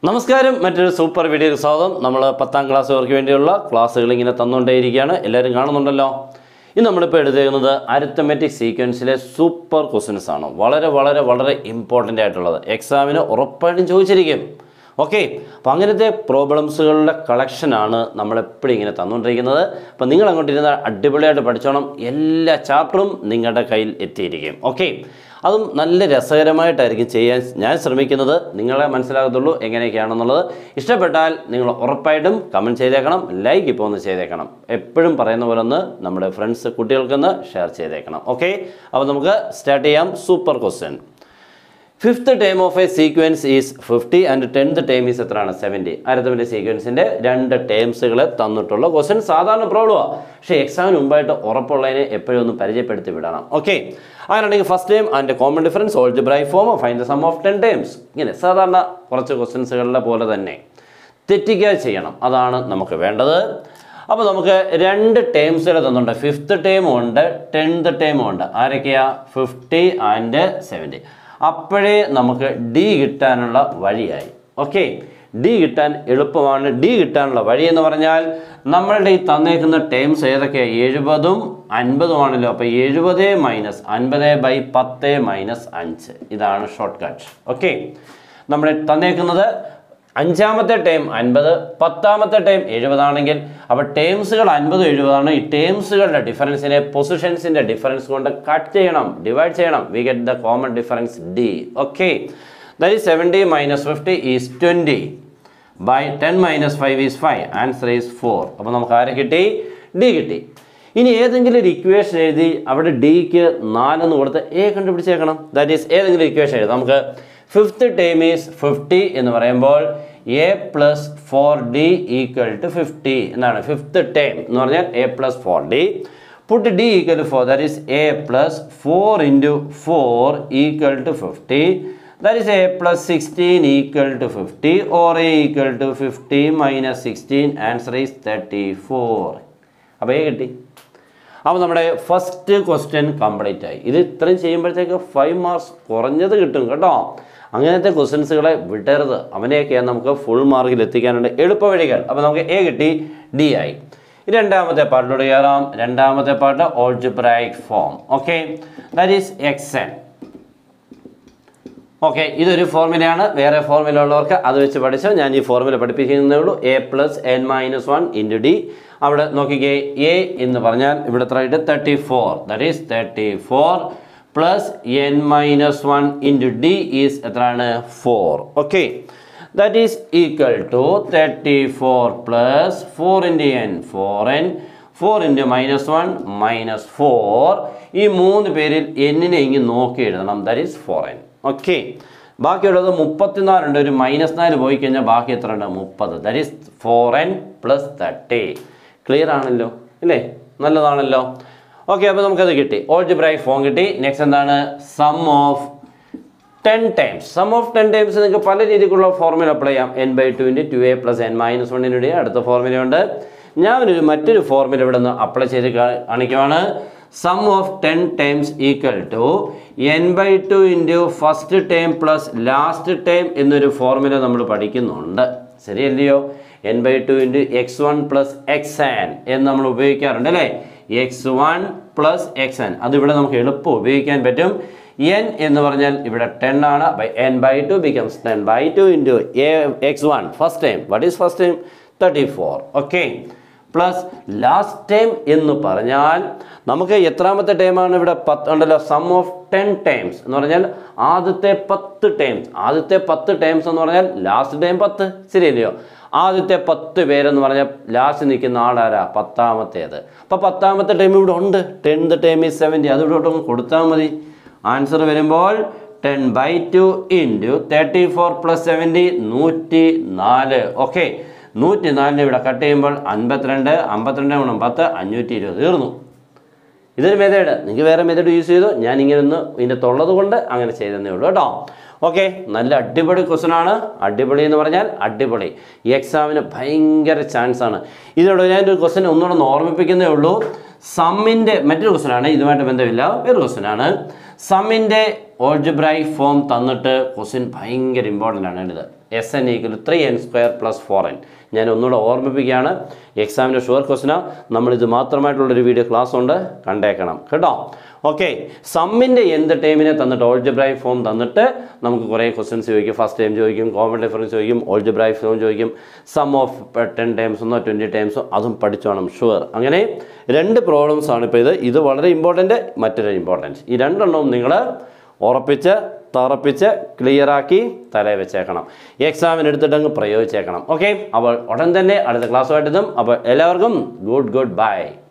നമസ്കാരം മറ്റൊരു സൂപ്പർ വീഡിയോയിൽ സ്വാഗതം നമ്മൾ പത്താം ക്ലാസ്സുകാർക്ക് വേണ്ടിയുള്ള ക്ലാസ്സുകൾ ഇങ്ങനെ തന്നുകൊണ്ടേയിരിക്കുകയാണ് എല്ലാവരും കാണുന്നുണ്ടല്ലോ ഇന്ന് നമ്മളിപ്പോൾ എഴുതുന്നത് അരിത്തമെറ്റിക് സീക്വൻസിലെ സൂപ്പർ ക്വസ്റ്റ്യൻസ് ആണ് വളരെ വളരെ വളരെ ഇമ്പോർട്ടൻ്റ് ആയിട്ടുള്ളത് എക്സാമിന് ഉറപ്പായിട്ടും ചോദിച്ചിരിക്കും ഓക്കെ അപ്പോൾ അങ്ങനത്തെ പ്രോബ്ലംസുകളുടെ കളക്ഷനാണ് നമ്മളെപ്പോഴും ഇങ്ങനെ തന്നുകൊണ്ടിരിക്കുന്നത് അപ്പോൾ നിങ്ങൾ അങ്ങോട്ട് ഇരുന്ന് അടിപൊളിയായിട്ട് പഠിച്ചോണം എല്ലാ ചാപ്റ്ററും നിങ്ങളുടെ കയ്യിൽ എത്തിയിരിക്കും ഓക്കെ അതും നല്ല രസകരമായിട്ടായിരിക്കും ചെയ്യാൻ ഞാൻ ശ്രമിക്കുന്നത് നിങ്ങളെ മനസ്സിലാകത്തുള്ളൂ എങ്ങനെയൊക്കെയാണെന്നുള്ളത് ഇഷ്ടപ്പെട്ടാൽ നിങ്ങൾ ഉറപ്പായിട്ടും കമൻറ്റ് ചെയ്തേക്കണം ലൈക്ക് ഇപ്പോൾ ഒന്ന് ചെയ്തേക്കണം എപ്പോഴും പറയുന്ന പോലെ ഒന്ന് നമ്മുടെ ഫ്രണ്ട്സ് കുട്ടികൾക്കൊന്ന് ഷെയർ ചെയ്തേക്കണം ഓക്കെ അപ്പോൾ നമുക്ക് സ്റ്റാർട്ട് ചെയ്യാം super question fifth time of a sequence is fifty and tenth time is എത്രയാണ് സെവൻറ്റി അരത്തമിൻ്റെ സീക്വൻസിൻ്റെ രണ്ട് ടേംസുകൾ തന്നിട്ടുള്ള ക്വസ്റ്റ്യൻ സാധാരണ പ്രോബ്ലമാണ് പക്ഷേ എക്സാമിന് മുമ്പായിട്ട് ഉറപ്പുള്ളതിനെ എപ്പോഴും ഒന്ന് പരിചയപ്പെടുത്തി വിടണം ഓക്കെ അങ്ങനെയാണെങ്കിൽ first time and common difference algebraic form fine the sum of ten times ഇങ്ങനെ സാധാരണ കുറച്ച് ക്വസ്റ്റ്യൻസുകളുടെ പോലെ തന്നെ തെറ്റിക്കാതെ ചെയ്യണം അതാണ് നമുക്ക് വേണ്ടത് അപ്പോൾ നമുക്ക് രണ്ട് ടേംസുകൾ തന്നിട്ടുണ്ട് ഫിഫ്ത്ത് ടേമും ഉണ്ട് ടെൻത്ത് ടേമും ഉണ്ട് ആരൊക്കെയാ ഫിഫ്റ്റി ആൻഡ് സെവൻറ്റി അപ്പോഴേ നമുക്ക് ഡി കിട്ടാനുള്ള വഴിയായി ഓക്കെ ഡി കിട്ടാൻ എളുപ്പമാണ് ഡി കിട്ടാനുള്ള വഴി എന്ന് പറഞ്ഞാൽ നമ്മളുടെ ഈ തന്നേക്കുന്ന ടേംസ് ഏതൊക്കെയാണ് എഴുപതും അൻപതുമാണല്ലോ അപ്പോൾ എഴുപത് മൈനസ് അൻപത് ബൈ പത്ത് മൈനസ് അഞ്ച് ഇതാണ് ഷോർട്ട് കട്ട് ഓക്കെ നമ്മൾ തന്നേക്കുന്നത് അഞ്ചാമത്തെ ടേം അൻപത് പത്താമത്തെ ടേം എഴുപതാണെങ്കിൽ അപ്പോൾ ടേംസുകൾ അൻപത് എഴുപതാണ് ഈ ടേംസുകളുടെ ഡിഫറൻസിനെ പൊസിഷൻസിൻ്റെ ഡിഫറൻസ് കൊണ്ട് കട്ട് ചെയ്യണം ഡിവൈഡ് ചെയ്യണം we get the common difference D okay that is seventy minus fifty is twenty by ten minus five is five answer is four അപ്പോൾ നമുക്ക് ആരെ കിട്ടി ഡി കിട്ടി ഇനി ഏതെങ്കിലും ഒരു ഇക്വേഷൻ എഴുതി അവിടെ ഡിക്ക് നാലെന്ന് കൊടുത്ത് എ കണ്ടുപിടിച്ചേക്കണം ദാറ്റ് ഈസ് ഏതെങ്കിലും ഇക്വേഷൻ എഴുതാം നമുക്ക് ഫിഫ്ത്ത് ടൈം ഈസ് ഫിഫ്റ്റി എന്ന് പറയുമ്പോൾ A plus four D equal to fifty എന്നാണ് ഫിഫ്ത്ത് ടൈം എന്ന് പറഞ്ഞാൽ A plus four D put D equal to four that is A plus four into four equal to fifty that is A plus sixteen equal to fifty or A equal to fifty minus sixteen answer is thirty four അപ്പോൾ A കിട്ടി അപ്പോൾ നമ്മുടെ first question complete ആയി ഇത് ഇത്രയും ചെയ്യുമ്പോഴത്തേക്ക് five marks കുറഞ്ഞത് കിട്ടും കേട്ടോ അങ്ങനത്തെ ക്വസ്റ്റ്യൻസുകളെ വിടരുത് അവനെയൊക്കെയാണ് നമുക്ക് ഫുൾ മാർക്കിൽ എത്തിക്കാനുണ്ട് എളുപ്പ വഴികൾ അപ്പോൾ നമുക്ക് എ കിട്ടി ഡി ആയി ഈ രണ്ടാമത്തെ പാർട്ടിലൂടെ കയറാം രണ്ടാമത്തെ part algebraic form okay that is X N okay ഇതൊരു ഫോർമുലയാണ് വേറെ ഫോർമുല ഉള്ളവർക്ക് അത് വെച്ച് പഠിച്ചോ ഞാൻ ഈ ഫോർമുല പഠിപ്പിക്കുന്നതേ ഉള്ളൂ a plus n minus one into d അവിടെ നോക്കിക്കേ എ എന്ന് പറഞ്ഞാൽ ഇവിടെ എത്ര ആയിട്ട് thirty four that is thirty four plus n minus one into d is എത്രയാണ് four okay that is equal to thirty four plus four into n four n four into minus one minus four ഈ മൂന്ന് പേരിൽ എന്നിനെ ഇങ്ങ് നോക്കി എഴുതണം that is four n okay ബാക്കിയുള്ളത് മുപ്പത്തിനാലുണ്ട് ഒരു മൈനസ് നാല് പോയി കഴിഞ്ഞാൽ ബാക്കി എത്ര ഉണ്ട് മുപ്പത് that is four n plus thirty clear ആണല്ലോ ഇല്ലേ നല്ലതാണല്ലോ ഓക്കെ അപ്പോൾ നമുക്കത് കിട്ടി ഓൾജിബ്രൈ ഫോം കിട്ടി നെക്സ്റ്റ് എന്താണ് sum of ten times sum of ten times നിങ്ങൾക്ക് പല രീതിക്കുള്ള ഫോർമുല അപ്ലൈ ചെയ്യാം എൻ ബൈ ടുവിൻ്റെ two a plus n minus വണ്ണിൻ്റെ അടുത്ത ഫോർമുലയുണ്ട് ഞാനൊരു മറ്റൊരു ഫോർമുല ഇവിടെ നിന്ന് അപ്ലൈ ചെയ്ത് കാ- കാണിക്കുവാണ് sum of ten times equal to n by two into first time plus last time എന്നൊരു ഫോർമുല നമ്മൾ പഠിക്കുന്നുണ്ട് ശരിയല്ലയോ n by two into x one plus x n എന്ന് നമ്മൾ ഉപയോഗിക്കാറുണ്ട് അല്ലേ x one plus x n അതിവിടെ നമുക്ക് എളുപ്പം ഉപയോഗിക്കാൻ പറ്റും എൻ എന്ന് പറഞ്ഞാൽ ഇവിടെ ടെൻ ആണ് by n by two becomes ten by two into a x one first time what is first time thirty four okay plus last time എന്ന് പറഞ്ഞാൽ നമുക്ക് എത്രാമത്തെ ടൈമാണ് ഇവിടെ പത്ത് ഉണ്ടല്ലോ സം ഓഫ് ടെൻ ടൈംസ് എന്ന് പറഞ്ഞാൽ ആദ്യത്തെ പത്ത് ടൈംസ് ആദ്യത്തെ പത്ത് ടൈംസ് എന്ന് പറഞ്ഞാൽ ലാസ്റ്റ് ടൈം പത്ത് ശരിയല്ലയോ ആദ്യത്തെ പത്ത് പേരെന്ന് പറഞ്ഞാൽ ലാസ്റ്റ് നിൽക്കുന്ന ആളാരാ പത്താമത്തേത് അപ്പോൾ പത്താമത്തെ ടൈം ഇവിടെ ഉണ്ട് ടെൻത്ത് ടൈം ഈ സെവൻറ്റി അത് ഇവിടെ ഒന്ന് കൊടുത്താൽ മതി ആൻസർ വരുമ്പോൾ ten by two into thirty four plus seventy നൂറ്റി നാല് ഓക്കെ നൂറ്റി നാലിന് ഇവിടെ കട്ട് ചെയ്യുമ്പോൾ അൻപത്തിരണ്ട് അമ്പത്തിരണ്ട് ഗുണം പത്ത് അഞ്ഞൂറ്റി ഇരുപത് തീർന്നു ഇതൊരു മെത്തേഡ് നിങ്ങൾക്ക് വേറെ മെത്തേഡ് യൂസ് ചെയ്തു ഞാൻ ഇങ്ങനെ ഒന്ന് ഇതിൻ്റെ തൊള്ളത് കൊണ്ട് അങ്ങനെ ചെയ്തതേ ഉള്ളൂ കേട്ടോ ഓക്കെ നല്ല അടിപൊളി ക്വസ്റ്റൻ ആണ് അടിപൊളി എന്ന് പറഞ്ഞാൽ അടിപൊളി ഈ എക്സാമിന് ഭയങ്കര ചാൻസ് ആണ് ഇതിലൂടെ ഞാനൊരു ക്വസ്റ്റൻ ഒന്നുകൂടെ ഒന്ന് ഓർമ്മിപ്പിക്കുന്നേ ഉള്ളൂ സമ്മിൻ്റെ മറ്റൊരു ക്വസ്റ്റൻ ആണ് ഇതുമായിട്ട് ബന്ധമില്ല വേറെ ക്വസ്റ്റൻ ആണ് സമ്മിൻ്റെ ഓൾജിബ്രൈ ഫോം തന്നിട്ട് ക്വസ്റ്റ്യൻ ഭയങ്കര ഇമ്പോർട്ടൻ്റ് ആണ് ഇത് s n equal three n square plus four n ഞാൻ ഒന്നുകൂടെ ഓർമ്മിപ്പിക്കുകയാണ് എക്സാമിൻ്റെ ഷുവർ ക്വസ്റ്റിനാ നമ്മളിത് മാത്രമായിട്ടുള്ളൊരു വീഡിയോ ക്ലാസ് ഉണ്ട് കണ്ടേക്കണം കേട്ടോ ഓക്കെ സമ്മിൻ്റെ എന്ത് ടൈമിനെ തന്നിട്ട് ഓൾജബ്രായി ഫോം തന്നിട്ട് നമുക്ക് കുറേ ക്വസ്റ്റ്യൻസ് ചോദിക്കും ഫസ്റ്റ് ടൈം ചോദിക്കും കോമൺ ഡിഫറൻസ് ചോദിക്കും ഓൾജബ്രായി ഫോം ചോദിക്കും സം ഓഫ് ടെൻ ടൈംസ് എന്നോ ട്വൻറ്റി ടൈംസോ അതും പഠിച്ചു വേണം ഷുവർ അങ്ങനെ രണ്ട് പ്രോബ്ലംസ് ആണ് ഇപ്പോൾ ഇത് ഇത് വളരെ ഇമ്പോർട്ടൻ്റ് മറ്റൊരു ഇമ്പോർട്ടൻസ് ഈ രണ്ടെണ്ണവും നിങ്ങൾ ഉറപ്പിച്ച് തറപ്പിച്ച് ക്ലിയറാക്കി തലയിൽ വെച്ചേക്കണം ഈ എക്സാമിന് എടുത്തിട്ട് അങ്ങ് പ്രയോഗിച്ചേക്കണം ഓക്കെ അപ്പോൾ ഉടൻ തന്നെ അടുത്ത ക്ലാസ്സുമായിട്ടെത്തും അപ്പോൾ എല്ലാവർക്കും ഗുഡ് ഗുഡ് ബൈ